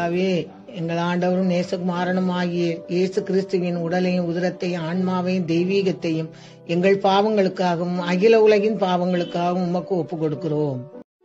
பிதாவே எங்கள் ஆண்டவரும் நேசகுமாரனும் ஆகிய இயேசு கிறிஸ்துவின் உடலையும் உதிரத்தையும் ஆன்மாவையும் தெய்வீகத்தையும் எங்கள் பாவங்களுக்காகவும் அகில உலகின் பாவங்களுக்காகவும் உமக்கு ஒப்பு கொடுக்கிறோம்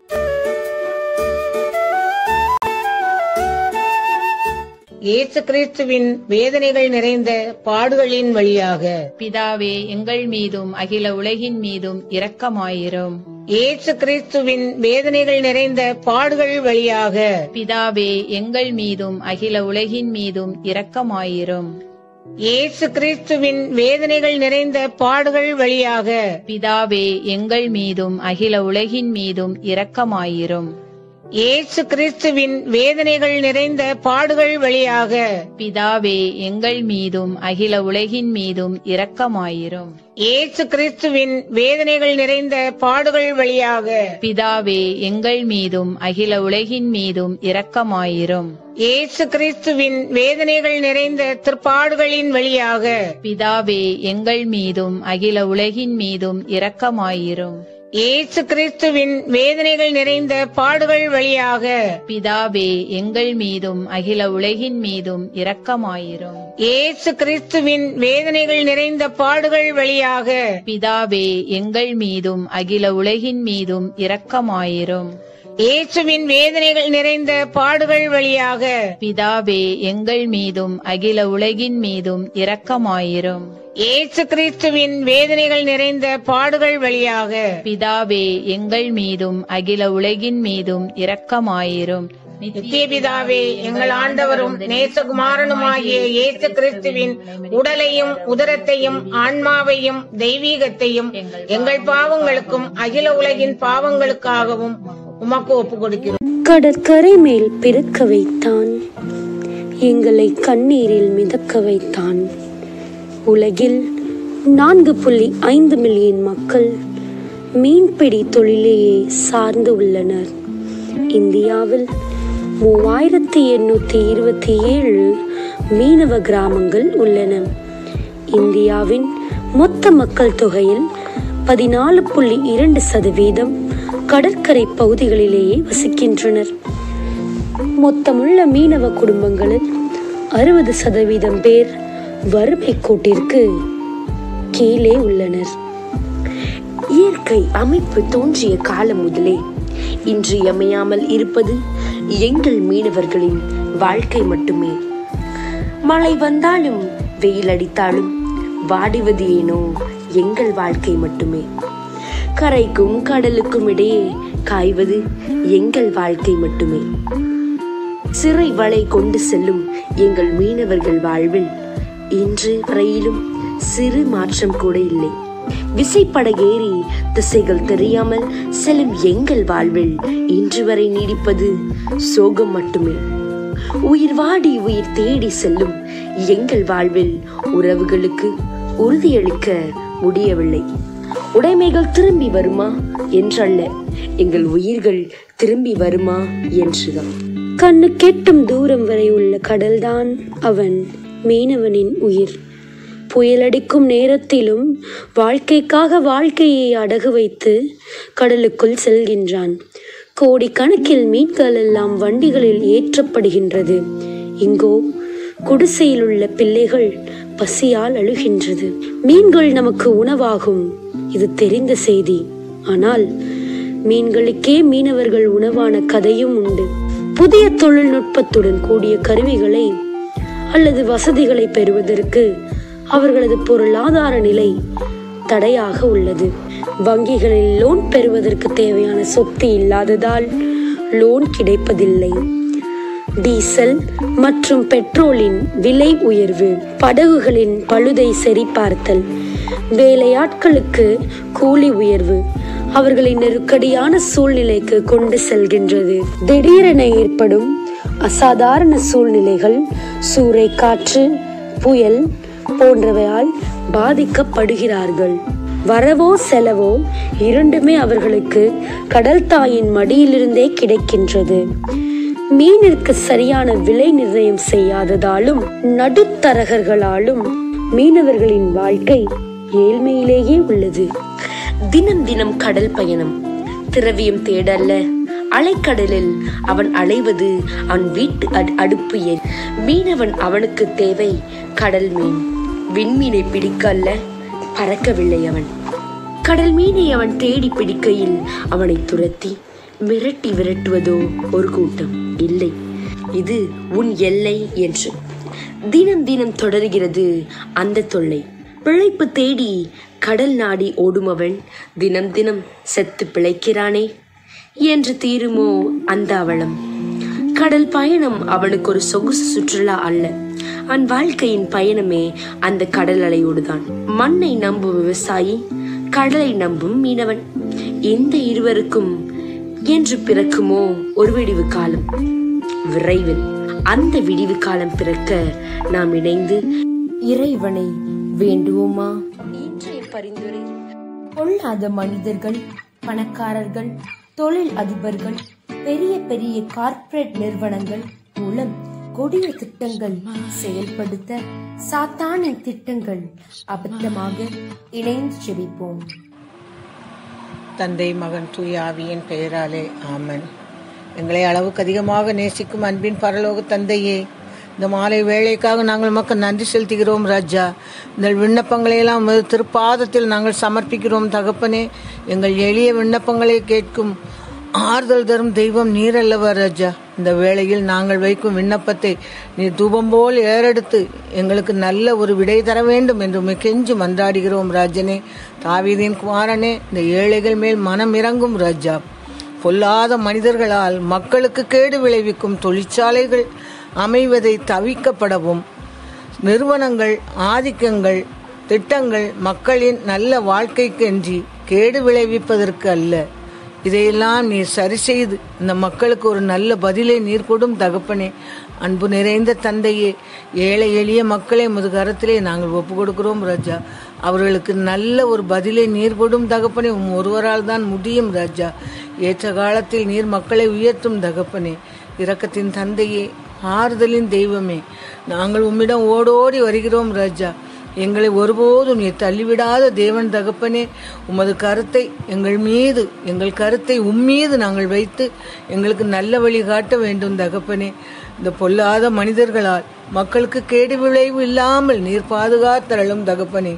இயேசு கிறிஸ்துவின் வேதனைகள் நிறைந்த பாடுகளின் வழியாக பிதாவே எங்கள் மீதும் அகில உலகின் மீதும் இரக்கமாயிரும் இயேசு கிறிஸ்துவின் வேதனைகள் நிறைந்த பாடுகள் வழியாக பிதாவே எங்கள் மீதும் அகில உலகின் மீதும் இரக்கமாயிரும் இயேசு கிறிஸ்துவின் வேதனைகள் நிறைந்த பாடுகள் வழியாக பிதாவே எங்கள் மீதும் அகில உலகின் மீதும் இரக்கமாயிரும் இயேசு கிறிஸ்துவின் வேதனைகள் நிறைந்த பாடுகள் வழியாக பிதாவே எங்கள் மீதும் அகில உலகின் மீதும் இரக்கமாயிரும் இயேசு கிறிஸ்துவின் வேதனைகள் நிறைந்த பாடுகள் வழியாக பிதாவே எங்கள் மீதும் அகில உலகின் மீதும் இரக்கமாயிரும் இயேசு கிறிஸ்துவின் வேதனைகள் நிறைந்த திருப்பாடுகளின் வழியாக பிதாவே எங்கள் மீதும் அகில உலகின் மீதும் இரக்கமாயிரும் இயேசு கிறிஸ்துவின் வேதனைகள் நிறைந்த பாடுகள் வழியாக பிதாவே எங்கள் மீதும் அகில உலகின் மீதும் இரக்கமாயிரும் இயேசு கிறிஸ்துவின் வேதனைகள் நிறைந்த பாடுகள் வழியாக பிதாவே எங்கள் மீதும் அகில உலகின் மீதும் இரக்கமாயிரும் இயேசுவின் வேதனைகள் நிறைந்த பாடுகள் வழியாக பிதாவே எங்கள் மீதும் அகில உலகின் மீதும் இரக்கமாயிரும் இயேசு கிறிஸ்துவின் வேதனைகள் நிறைந்த பாடுகள் வழியாக பிதாவே எங்கள் மீதும் அகில உலகின் மீதும் இரக்கமாயிரும் நித்திய பிதாவே எங்கள் ஆண்டவரும் நேசகுமாரனுமாகிய இயேசு கிறிஸ்துவின் உடலையும் உதரத்தையும் ஆன்மாவையும் தெய்வீகத்தையும் எங்கள் பாவங்களுக்கும் அகில உலகின் பாவங்களுக்காகவும் உமக்கு ஒப்பு கொடுக்கிறோம் கடற்கரை மேல் பிறக்க வைத்தான் எங்களை கண்ணீரில் மிதக்க வைத்தான் உலகில் நான்கு புள்ளி ஐந்து மில்லியன் மக்கள் மீன்பிடி தொழிலையே சார்ந்து உள்ளனர் இந்தியாவில் மூவாயிரத்தி எண்ணூற்றி இருபத்தி ஏழு மீனவ கிராமங்கள் உள்ளன இந்தியாவின் மொத்த மக்கள் தொகையில் பதினாலு புள்ளி இரண்டு சதவீதம் கடற்கரை பகுதிகளிலேயே வசிக்கின்றனர் மொத்தமுள்ள மீனவ குடும்பங்களில் அறுபது சதவீதம் பேர் வறுமை கோட்டிற்கு கீழே உள்ளனர் இயற்கை அமைப்பு தோன்றிய காலம் முதலே இன்றியமையாமல் இருப்பது எங்கள் மீனவர்களின் வாழ்க்கை மட்டுமே மழை வந்தாலும் வெயில் அடித்தாலும் வாடிவது ஏனோ எங்கள் வாழ்க்கை மட்டுமே கரைக்கும் கடலுக்கும் இடையே காய்வது எங்கள் வாழ்க்கை மட்டுமே சிறை வலை கொண்டு செல்லும் எங்கள் மீனவர்கள் வாழ்வில் இன்று வரையிலும் சிறு மாற்றம் கூட இல்லை விசைப்படகேறி திசைகள் தெரியாமல் செல்லும் எங்கள் வாழ்வில் இன்று வரை நீடிப்பது சோகம் மட்டுமே உயிர் வாடி உயிர் தேடி செல்லும் எங்கள் வாழ்வில் உறவுகளுக்கு உறுதியளிக்க முடியவில்லை உடைமைகள் திரும்பி வருமா என்றல்ல எங்கள் உயிர்கள் திரும்பி வருமா என்றுதான் கண்ணு கெட்டும் தூரம் வரை உள்ள கடல்தான் அவன் மீனவனின் உயிர் புயலடிக்கும் நேரத்திலும் வாழ்க்கைக்காக வாழ்க்கையை அடகு வைத்து கடலுக்குள் செல்கின்றான் கோடிக்கணக்கில் மீன்கள் எல்லாம் வண்டிகளில் ஏற்றப்படுகின்றது இங்கோ குடிசையில் உள்ள பிள்ளைகள் பசியால் அழுகின்றது மீன்கள் நமக்கு உணவாகும் இது தெரிந்த செய்தி ஆனால் மீன்களுக்கே மீனவர்கள் உணவான கதையும் உண்டு புதிய தொழில்நுட்பத்துடன் கூடிய கருவிகளை அல்லது வசதிகளை பெறுவதற்கு அவர்களது பொருளாதார நிலை தடையாக உள்ளது வங்கிகளில் லோன் பெறுவதற்கு தேவையான சொத்து இல்லாததால் லோன் கிடைப்பதில்லை டீசல் மற்றும் பெட்ரோலின் விலை உயர்வு படகுகளின் பழுதை சரிபார்த்தல் வேலையாட்களுக்கு கூலி உயர்வு அவர்களை நெருக்கடியான சூழ்நிலைக்கு கொண்டு செல்கின்றது திடீரென ஏற்படும் அசாதாரண சூழ்நிலைகள் சூறை காற்று புயல் போன்றவையால் பாதிக்கப்படுகிறார்கள் வரவோ செலவோ இரண்டுமே அவர்களுக்கு கடல் தாயின் மடியிலிருந்தே கிடைக்கின்றது மீனிற்கு சரியான விலை நிர்ணயம் செய்யாததாலும் நடுத்தரகர்களாலும் மீனவர்களின் வாழ்க்கை ஏழ்மையிலேயே உள்ளது தினம் தினம் கடல் பயணம் திரவியம் தேடல்ல அலைக்கடலில் அவன் அலைவது அவன் வீட்டு அடு- அடுப்பு எரி மீனவன் அவனுக்கு தேவை கடல் மீன் விண்மீனை பிடிக்க அல்ல பறக்கவில்லை அவன் கடல் மீனை அவன் தேடி பிடிக்கையில் அவனை துரத்தி மிரட்டி விரட்டுவதோ ஒரு கூட்டம் இல்லை இது உன் எல்லை என்று தினம் தினம் தொடர்கிறது அந்த தொல்லை பிழைப்பு தேடி கடல் நாடி ஓடுமவன் தினம் தினம் செத்து பிழைக்கிறானே என்று தீருமோ அந்த அவலம் கடல் பயணம் அவனுக்கு ஒரு சொகுசு சுற்றுலா அல்ல அவன் வாழ்க்கையின் பயணமே அந்த கடல் அலையோடுதான் மண்ணை நம்பும் விவசாயி கடலை நம்பும் மீனவன் இந்த இருவருக்கும் என்று பிறக்குமோ ஒரு விடிவு காலம் விரைவில் அந்த விடிவு காலம் பிறக்க நாம் இணைந்து இறைவனை வேண்டுவோமா இன்றைய பரிந்துரை பொல்லாத மனிதர்கள் பணக்காரர்கள் தொழில் அதிபர்கள் பெரிய பெரிய கார்ப்பரேட் நிறுவனங்கள் மூலம் கொடிய திட்டங்கள் செயல்படுத்த சாத்தானின் திட்டங்கள் அபத்தமாக இணைந்து ஜெபிப்போம் தந்தை மகன் தூய ஆவியின் பெயராலே ஆமன் எங்களை அளவுக்கு அதிகமாக நேசிக்கும் அன்பின் பரலோக தந்தையே இந்த மாலை வேலைக்காக நாங்கள் மக்கள் நன்றி செலுத்துகிறோம் ராஜா இந்த விண்ணப்பங்களை எல்லாம் உமது திருப்பாதத்தில் நாங்கள் சமர்ப்பிக்கிறோம் தகப்பனே எங்கள் எளிய விண்ணப்பங்களை கேட்கும் ஆறுதல் தரும் தெய்வம் நீர் அல்லவா ராஜா இந்த வேளையில் நாங்கள் வைக்கும் விண்ணப்பத்தை நீ தூபம் போல் ஏறெடுத்து எங்களுக்கு நல்ல ஒரு விடை தர வேண்டும் என்று உம்மை கெஞ்சி மன்றாடுகிறோம் ராஜனே தாவீதின் குமாரனே இந்த ஏழைகள் மேல் மனம் இறங்கும் ராஜா பொல்லாத மனிதர்களால் மக்களுக்கு கேடு விளைவிக்கும் தொழிற்சாலைகள் அமைவதை தவிக்கப்படவும் நிறுவனங்கள் ஆதிக்கங்கள் திட்டங்கள் மக்களின் நல்ல வாழ்க்கைக்கென்றி கேடு விளைவிப்பதற்கு அல்ல இதையெல்லாம் நீர் சரி செய்து இந்த மக்களுக்கு ஒரு நல்ல பதிலை நீர் கொடும் தகப்பனே அன்பு நிறைந்த தந்தையே ஏழை எளிய மக்களை முதுகரத்திலே நாங்கள் ஒப்பு கொடுக்கிறோம் ராஜா அவர்களுக்கு நல்ல ஒரு பதிலை நீர் கொடும் தகப்பனே உம் ஒருவரால் தான் முடியும் ராஜா ஏற்ற காலத்தில் நீர் மக்களை உயர்த்தும் தகப்பனே இரக்கத்தின் தந்தையே ஆறுதலின் தெய்வமே நாங்கள் உம்மிடம் ஓடோடி வருகிறோம் ராஜா எங்களை ஒருபோதும் நீ தள்ளிவிடாத தேவன் தகப்பனே உமது கருத்தை எங்கள் மீது எங்கள் கருத்தை உம்மீது நாங்கள் வைத்து எங்களுக்கு நல்ல வழி காட்ட வேண்டும் தகப்பனே இந்த பொல்லாத மனிதர்களால் மக்களுக்கு கேடு விளைவு இல்லாமல் நீர் பாதுகாத்தரலும் தகப்பனே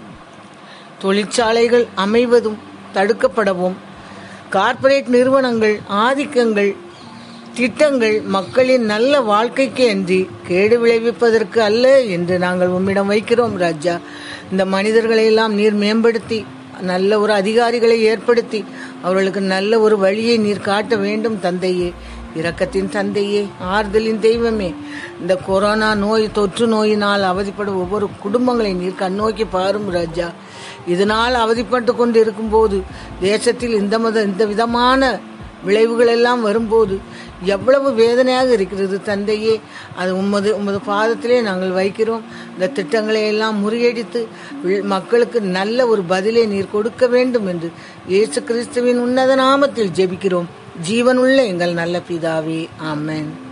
தொழிற்சாலைகள் அமைவதும் தடுக்கப்படவும் கார்ப்பரேட் நிறுவனங்கள் ஆதிக்கங்கள் திட்டங்கள் மக்களின் நல்ல வாழ்க்கைக்கு அன்றி கேடு விளைவிப்பதற்கு அல்ல என்று நாங்கள் உம்மிடம் வைக்கிறோம் ராஜா இந்த மனிதர்களை எல்லாம் நீர் மேம்படுத்தி நல்ல ஒரு அதிகாரிகளை ஏற்படுத்தி அவர்களுக்கு நல்ல ஒரு வழியை நீர் காட்ட வேண்டும் தந்தையே இரக்கத்தின் தந்தையே ஆறுதலின் தெய்வமே இந்த கொரோனா நோய் தொற்று நோயினால் அவதிப்படும் ஒவ்வொரு குடும்பங்களை நீர் கண்ணோக்கி பாரும் ராஜா இதனால் அவதிப்பட்டு கொண்டு இருக்கும்போது தேசத்தில் இந்த மத இந்த விதமான விளைவுகள் எல்லாம் வரும்போது எவ்வளவு வேதனையாக இருக்கிறது தந்தையே அது உமது உமது பாதத்திலே நாங்கள் வைக்கிறோம் இந்த திட்டங்களை எல்லாம் முறியடித்து வி- மக்களுக்கு நல்ல ஒரு பதிலை நீர் கொடுக்க வேண்டும் என்று இயேசு கிறிஸ்துவின் உன்னத நாமத்தில் ஜெபிக்கிறோம் ஜீவனுள்ள எங்கள் நல்ல பிதாவே ஆமென்